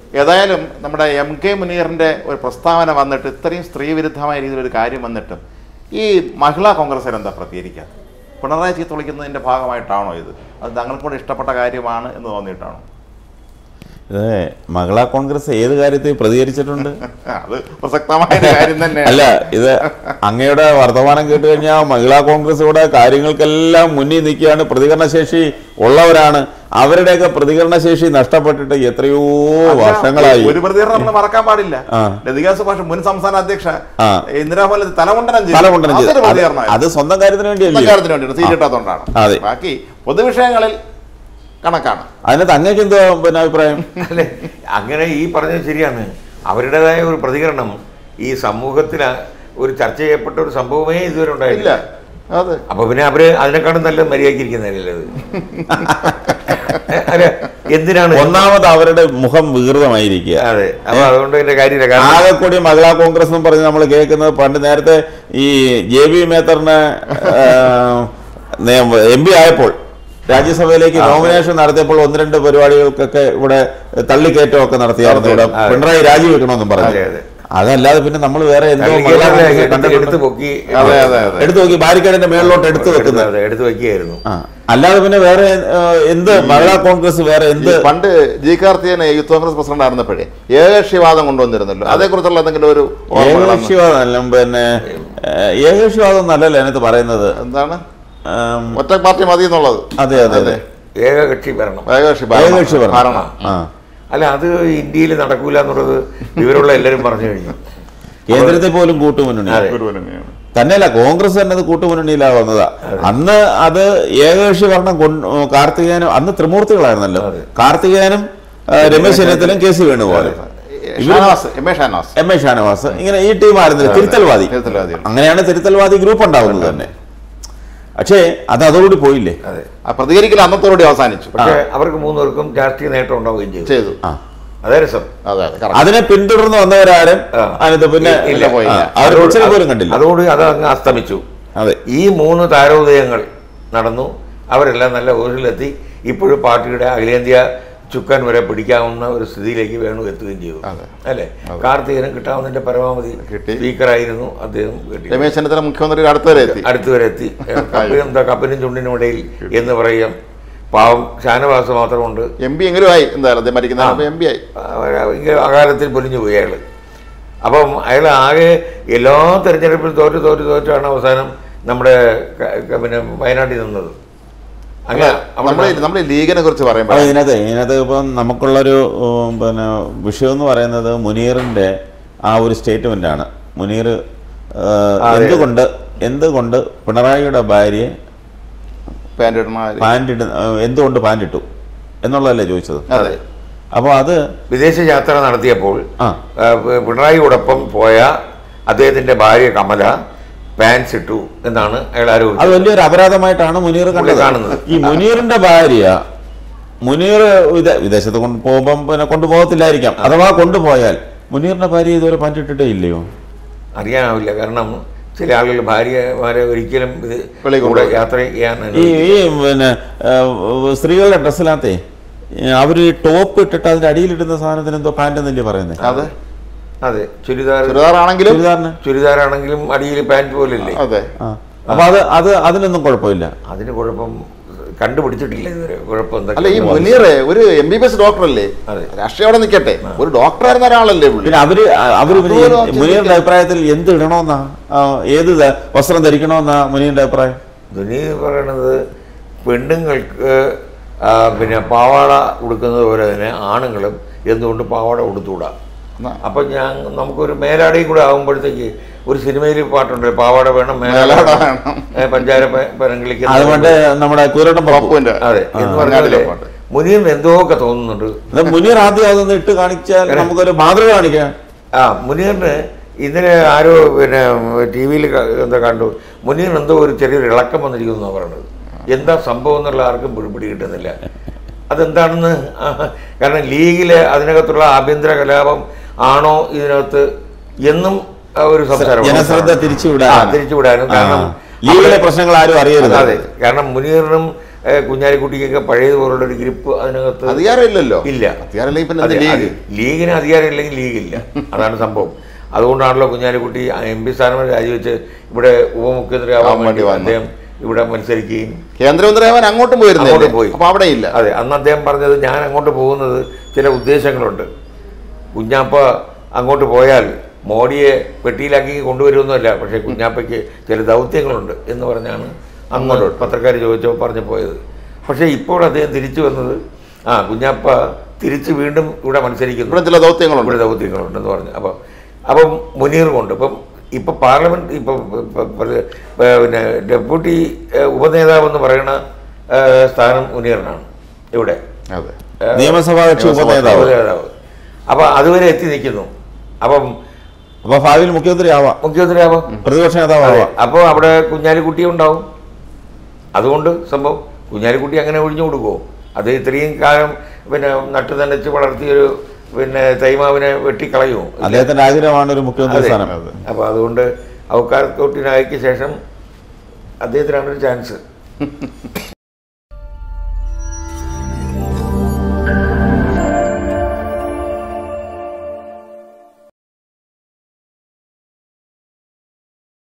ഏതായാലും നമ്മുടെ M K മുനീറിന്റെ ഒരു പ്രസ്താവന വന്നിട്ട് ഇത്രയും സ്ത്രീവിരുദ്ധമായ രീതിയിൽ ഒരു കാര്യം വന്നിട്ടും ഈ മഹിളാ കോൺഗ്രസ്സിൽ എന്താ പ്രതികരിക്കാത്തത് പിണറായി ചീത്ത വിളിക്കുന്നതിന്റെ ഭാഗമായിട്ടാണോ ഇത് അത് തങ്ങൾക്ക് കൂടെ ഇഷ്ടപ്പെട്ട കാര്യമാണ് എന്ന് തോന്നിയിട്ടാണോ ഇത് മഹിളാ കോൺഗ്രസ് ഏത് കാര്യത്തിൽ പ്രതികരിച്ചിട്ടുണ്ട് അത് പ്രസക്തമായ ഒരു കാര്യം തന്നെ അല്ല ഇത് അങ്ങയുടെ വർത്തമാനം കേട്ട് കഴിഞ്ഞാൽ മഹിളാ കോൺഗ്രസ് ഇവിടെ കാര്യങ്ങൾക്കെല്ലാം മുന്നിൽ നിൽക്കുകയാണ് പ്രതികരണശേഷി ഉള്ളവരാണ് അവരുടെയൊക്കെ പ്രതികരണശേഷി നഷ്ടപ്പെട്ടിട്ട് എത്രയോ വർഷങ്ങളായി ഒരു പ്രതികരണം നമ്മൾ മറക്കാൻ പാടില്ല ആ. ലതിക സുഭാഷ് മുൻ സംസ്ഥാന അധ്യക്ഷ ആ. ഇന്ദിരാപോലെ തലമുണ്ടനം ചെയ്തു. തലമുണ്ടനം ചെയ്തു അതൊരു അത് പ്രതികരണമായിരുന്നു. അത് സ്വന്തം കാര്യത്തിന് വേണ്ടിയല്ലേ കാര്യത്തിന് വേണ്ടിയാണ് സീറ്റ് കിട്ടാത്തതുകൊണ്ടാണ് അതെ. ബാക്കി പൊതുവിഷയങ്ങളിൽ കണക്കാണ് അതിനകത്ത് അങ്ങേക്ക് എന്തോ പിന്നെ അഭിപ്രായം അല്ലെ അങ്ങനെ ഈ പറഞ്ഞത് ശരിയാണ് അവരുടേതായ ഒരു പ്രതികരണം ഈ സമൂഹത്തിൽ ഒരു ചർച്ച ചെയ്യപ്പെട്ട ഒരു സംഭവമേ ഇതുവരെ ഇല്ല ഉണ്ടായില്ല അതെ അപ്പൊ പിന്നെ അവര് അതിനെക്കാളും നല്ല മര്യാദക്കിരിക്കുന്നതല്ലേ അത് അല്ല എന്തിനാണ് ഒന്നാമത് അവരുടെ മുഖം വികൃതമായിരിക്കുക അതെ അപ്പൊ അതുകൊണ്ട് എന്റെ കാര്യമില്ല കാരണം ആകെക്കൂടി മഹിളാ കോൺഗ്രസ് എന്ന് പറഞ്ഞ് നമ്മൾ കേൾക്കുന്നത് പണ്ട് നേരത്തെ ഈ ജെ ബി മേത്തറിന് എം പി ആയപ്പോൾ രാജ്യസഭയിലേക്ക് നോമിനേഷൻ നടത്തിയപ്പോൾ ഒന്ന് രണ്ട് പരിപാടികൾക്കൊക്കെ ഇവിടെ തള്ളിക്കയറ്റമൊക്കെ നടത്തിയായിരുന്നു ഇവിടെ അതെ. പിണറായി രാജിവെക്കണമെന്നും പറഞ്ഞു അതെ, അതെ. അതല്ലാതെ പിന്നെ നമ്മൾ വേറെ എന്തോ മഹിളാ തള്ളിക്കയറ്റം കോൺഗ്രസ് എടുത്ത് കണ്ടിട്ടുണ്ട്. എടുത്ത് പൊക്കി അതെ അതെ അതെ എടുത്തു നോക്കി ബാരിക്കേഡിന്റെ മേളിലോട്ട് എടുത്തു വെക്കുന്നത് അതെ, എടുത്ത് വെക്കുകയായിരുന്നു ആ അല്ലാതെ പിന്നെ വേറെ ആ, എന്ത് മഹിളാ കോൺഗ്രസ് വേറെ എന്ത് ഈ പണ്ട് G Karthikeyan youth congress president ആയിരുന്നപ്പോഴേ ഏകകക്ഷിവാദം കൊണ്ടുവന്നിരുന്നല്ലോ അതേക്കുറിച്ചുള്ള എന്തെങ്കിലും ഒരു ഓർമ്മകളൊന്ന് ഏകകക്ഷിവാദം അല്ല പിന്നെ ഏ, ഏകകക്ഷിവാദം എന്നല്ലല്ലോ അതിനകത്ത് പറയുന്നത് എന്താണ് ആം, ഒറ്റ പാർട്ടി മതി എന്നുള്ളത് അതെ അതെ അതെ ഏകകക്ഷി ഭരണം ഏകകക്ഷി ഏകകക്ഷി ഭരണം. ഭരണം ആ അല്ല അത് ഇന്ത്യയിൽ നടക്കൂല എന്നുള്ളത് ഇവരുള്ള എല്ലാവരും പറഞ്ഞു കഴിഞ്ഞു കേന്ദ്രത്തിൽ പോലും കൂട്ടുമുന്നണി അതെ. ഒരു തന്നെയാണ്. തന്നെയല്ല കോൺഗ്രസ് തന്നെ അത് കൂട്ടുമുന്നണിയിലാ വന്നതാ അന്ന് അത് ഏകകക്ഷി ഭരണം കൊണ്ട് കാർത്തികേയനും അന്ന് ത്രിമൂർത്തികളായിരുന്നല്ലോ അതെ. കാർത്തികേയനും ആ, രമേശ് ചെന്നിത്തലും കെ സി വേണുപോലെ Shanavas M A Shanavas M A Shanavas ഇങ്ങനെ ഈ ടീമായിരുന്നില്ല തിരുത്തൽവാദി തിരുത്തൽവാദികൾ. അങ്ങനെയാണ് തിരുത്തൽവാദി ഗ്രൂപ്പ് ഉണ്ടാവുന്നത് തന്നെ പക്ഷേ അത് അതോടുകൂടി പോയില്ലേ അതെ ആ പ്രതികരിക്കൽ അന്നത്തോടെ അവസാനിച്ചു പക്ഷെ അവർക്ക് മൂന്നുപേർക്കും രാഷ്ട്രീയ നേട്ടം ഉണ്ടാവുകയും ചെയ്തു ചെയ്തു ആ അതേ രസം അതെ അതെ correct. അതിനെ പിന്തുടർന്ന് വന്നവരാരും ആ. അതിനകത്ത് പിന്നെ ഇല്ല, പോയില്ല. അവർ പിക്ചർ പോലും കണ്ടില്ല അതോട് അത് അങ്ങ് അസ്തമിച്ചു അതെ ഈ മൂന്ന് താരോദയങ്ങൾ നടന്നു അവരെല്ലാം നല്ല ഊരിലെത്തി ഇപ്പോഴും പാർട്ടിയുടെ അഖിലേന്ത്യാ ചുക്കാൻ വരെ പിടിക്കാവുന്ന ഒരു സ്ഥിതിയിലേക്ക് വേണു എത്തുകയും ചെയ്തു അതെ. അല്ലേ കാർത്തികനും കിട്ടാവുന്നതിന്റെ പരമാവധി കിട്ടി. സ്പീക്കറായിരുന്നു അദ്ദേഹം കിട്ടി രമേശ് ചെന്നിത്തല മുഖ്യമന്ത്രി അടുത്തുവരെ എത്തി അടുത്തുവരെ എത്തി കപ്പിനും എന്താ കപ്പിനും ചുണ്ടിനും ഇടയിൽ എന്ന് പറയാം പാവം ഷാനവാസ് മാത്രമുണ്ട് എം പി എങ്കിലും ആയി എന്തായാലും അദ്ദേഹം മരിക്കുന്ന എം പി ആയി ഇങ്ങനെ അകാലത്തിൽ പൊലിഞ്ഞു പോയി അയാൾ അപ്പം അയാൾ ആകെ എല്ലാ തെരഞ്ഞെടുപ്പിലും തോറ്റ് തോറ്റ് തോറ്റാണ് അവസാനം നമ്മുടെ ക- ക- പിന്നെ വയനാട്ടിൽ നിന്നത് അങ്ങനെ നമ്മൾ നമ്മൾ ലീഗിനെ കുറിച്ച് അപ്പൊ പറയുമ്പോൾ ഇതിനകത്ത് ഇതിനകത്ത് ഇപ്പം നമുക്കുള്ളൊരു ഉം, പിന്നെ വിഷയം എന്ന് പറയുന്നത് മുനീറിന്റെ ആ ഒരു സ്റ്റേറ്റ്മെന്റ് ആണ് മുനീർ ആ, എന്തുകൊണ്ട് എന്തുകൊണ്ട് പിണറായിയുടെ ഭാര്യയെ പാൻറ് ഇടുന്ന പാൻറ് ഇട എന്തുകൊണ്ട് പാൻറ് ഇട്ടു എന്നുള്ളതല്ലേ ചോദിച്ചത് അതെ അപ്പോൾ അത് വിദേശ യാത്ര നടത്തിയപ്പോൾ ആ ആ, പി- പിണറായിയോടൊപ്പം പോയ അദ്ദേഹത്തിന്റെ ഭാര്യ കമല പാൻസ് ഇട്ടു എന്നാണ് അയാൾ അത് ആരോപിച്ചത് വലിയൊരു അപരാധമായിട്ടാണ് മുനീർ കണ്ടത് കാണുന്നത്. ഈ മുനീറിന്റെ ഭാര്യ മുനീർ വിദേ വിദേശത്ത് കൊണ്ട് പോകുമ്പം പിന്നെ കൊണ്ടുപോകത്തില്ലായിരിക്കാം അഥവാ കൊണ്ടുപോയാൽ മുനീറിന്റെ ഭാര്യ ഇതുവരെ പാൻറ് ഇട്ടിട്ടേ ഇല്ലയോ അറിയാനാവില്ല കാരണം ചില ആളുകൾ ഭാര്യമാരെ ഒരിക്കലും ഇത് വെളിയിൽ കൂടെ കൊണ്ടുപോകില്ല. യാത്ര ചെയ്യാൻ ഈ അനുവദിക്കില്ല. ഈ പിന്നെ ആ, സ്ത്രീകളുടെ ഡ്രസ്സിനകത്തെ അവര് ടോപ്പ് ഇട്ടിട്ട് അതിന്റെ അടിയിലിടുന്ന സാധനത്തിന് എന്തോ പാൻറ് എന്നല്ലേ പറയുന്നത് അതെ അതെ ചുരിദാർ ചുരിദാറാണെങ്കിലും ചുരിദാറിന് ചുരിദാറാണെങ്കിലും അടിയിൽ പാൻറ് പോലില്ലേ അതെ ആ അപ്പൊ അത് അത് അതിനൊന്നും കുഴപ്പമില്ല അതിന് കുഴപ്പം കണ്ടുപിടിച്ചിട്ടില്ല ഇതുവരെ കുഴപ്പം അല്ല എന്തൊക്കെ ഈ മുനീർ ഒരു M B B S doctor അല്ലേ അതെ. രാഷ്ട്രീയം അവിടെ നിൽക്കട്ടെ ഒരു ഡോക്ടർ ആയിരുന്ന ഒരാളല്ലേ പുള്ളി പിന്നെ അവര് അവര് പിന്നെ അതുപോലെ എന്ത് മുനീറിന്റെ അഭിപ്രായത്തിൽ എന്ത് ഇടണമെന്നാ ആ, ഏത് ത- വസ്ത്രം ധരിക്കണമെന്നാ മുനീറിന്റെ അഭിപ്രായം ധുനി പറയണത് പെണ്ണുങ്ങൾക്ക് ആ, പിന്നെ പാവാട ഉടുക്കുന്നത് പോലെ തന്നെ ആണുങ്ങളും എന്തുകൊണ്ട് പാവാട ഉടുത്തുകൂടാ എന്നാ, അപ്പം ഞാൻ നമുക്കൊരു മേലാടയും കൂടെ ആകുമ്പോഴത്തേക്ക് ഒരു സിനിമയിൽ പാട്ടുണ്ട് പാവാട വേണം മേലാട മേലാട വേണം വേണം. ഏ, പഞ്ചാര പ- പരങ്ങളിക്ക് അതുകൊണ്ട് നമ്മുടെ കുരട്ടം പപ്പു പപ്പുവിന്റെ അതെ എന്ന് ആ, പറഞ്ഞാല് അങ്ങാടിയിലെ പാട്ട്. മുനിയൻ എന്തോ ഒക്കെ തോന്നുന്നുണ്ട് അത് മുനീർ ആദ്യം അതൊന്ന് ഇട്ട് കാണിച്ചാൽ നമുക്കൊരു മാതൃക കാണിക്കാം ആ മുനീറിന് ഇന്നലെ ആരോ പിന്നെ ടി വിയിൽ എന്താ കണ്ടു മുനീറിന് എന്തോ ഒരു ചെറിയൊരു ഇളക്കം വന്നിരിക്കുന്നു എന്നാണ് പറയുന്നത് എന്താ സംഭവം എന്നുള്ള ആർക്കും പിടി- പിടി കിട്ടുന്നില്ല അതെന്താണെന്ന് ആ, കാരണം ലീഗിലെ അതിനകത്തുള്ള ആഭ്യന്തര കലാപം ആണോ ഇതിനകത്ത് എന്നും ആ ഒരു സംസാരം ജനശ്രദ്ധ തിരിച്ചുവിടാൻ ആ, തിരിച്ചുവിടാനും കാരണം ലീഗിലെ അവിടെ- പ്രശ്നങ്ങൾ ആരും അറിയരുത് അതെ കാരണം മുനീറിനും ഏഹ്, കുഞ്ഞാലിക്കുട്ടിക്കൊക്കെ പഴയതുപോലുള്ള ഒരു ഗ്രിപ്പ് അതിനകത്ത് അധികാരമില്ലല്ലോ ഇല്ല അധികാരമില്ലെങ്കിൽ പിന്നെ അതെ, എന്ത് അതെ. ലീഗ് ലീഗിന് അധികാരം ഇല്ലെങ്കിൽ ലീഗില്ല അതാണ് സംഭവം അതുകൊണ്ടാണല്ലോ കുഞ്ഞാലിക്കുട്ടി എം പി സ്ഥാനം രാജിവെച്ച് ഇവിടെ ഉപമുഖ്യമന്ത്രി ആവാൻ ആവാൻ വേണ്ടി വേണ്ടി വന്നു. അദ്ദേഹം ഇവിടെ മത്സരിക്കുകയും കേന്ദ്രമന്ത്രിയാവാൻ അങ്ങോട്ടും പോയിരുന്നില്ലേ അങ്ങോട്ട് പോയി. അപ്പൊ അവിടെ ഇല്ല അതെ അന്ന് അദ്ദേഹം പറഞ്ഞത് ഞാൻ അങ്ങോട്ട് പോകുന്നത് ചില ഉദ്ദേശങ്ങളുണ്ട് കുഞ്ഞാപ്പ അങ്ങോട്ട് പോയാൽ മോഡിയെ പെട്ടിയിലാക്കി കൊണ്ടുവരുമെന്നല്ല പക്ഷേ കുഞ്ഞാപ്പയ്ക്ക് ചില ദൗത്യങ്ങളുണ്ട് എന്ന് പറഞ്ഞാണ് അങ്ങോട്ട് പത്രക്കാർ ചോദിച്ചപ്പോൾ പറഞ്ഞു പോയത് പക്ഷേ ഇപ്പോൾ അദ്ദേഹം തിരിച്ചു വന്നത് ആ കുഞ്ഞാപ്പ തിരിച്ച് വീണ്ടും ഇവിടെ മത്സരിക്കുന്നു ഇവിടെ ചില ദൗത്യങ്ങളുണ്ട് ഇവിടെ ദൗത്യങ്ങളുണ്ടെന്ന് പറഞ്ഞു അപ്പം അപ്പം മുനീറുമുണ്ട് ഇപ്പം ഇപ്പം പാർലമെന്റ് ഇപ്പം ഇപ്പം പ്ര- പിന്നെ ഡെപ്യൂട്ടി ഏഹ്, ഉപനേതാവ് എന്ന് പറയുന്ന ഏഹ്, സ്ഥാനം മുനീറിനാണ് ഇവിടെ അതെ ഏഹ്, നിയമസഭാ കക്ഷി ഉപനേതാവ് ഉപനേതാവ് അപ്പം അതുവരെ എത്തി നിൽക്കുന്നു അപ്പം അപ്പൊ ഭാവിയിൽ മുഖ്യമന്ത്രി ആവാം മുഖ്യമന്ത്രി ആവാം പ്രതിപക്ഷ നേതാവ് ആവാം അപ്പോൾ അവിടെ കുഞ്ഞാലിക്കുട്ടി ഉണ്ടാവും അതുകൊണ്ട് സംഭവം കുഞ്ഞാലിക്കുട്ടി അങ്ങനെ ഒഴിഞ്ഞു കൊടുക്കുമോ അത് ഇത്രയും കാലം പിന്നെ നട്ടു നനച്ച് വളർത്തിയൊരു പിന്നെ തൈമാവിനെ വെട്ടിക്കളയുമോ അദ്ദേഹത്തിന്റെ ആഗ്രഹമാണ് ഒരു മുഖ്യമന്ത്രി അതെ. സ്ഥാനം അപ്പോൾ അതുകൊണ്ട് ഔക്കാർത്തോട്ടിനായിക്ക് ശേഷം അദ്ദേഹത്തിനാണ് ഒരു ചാൻസ്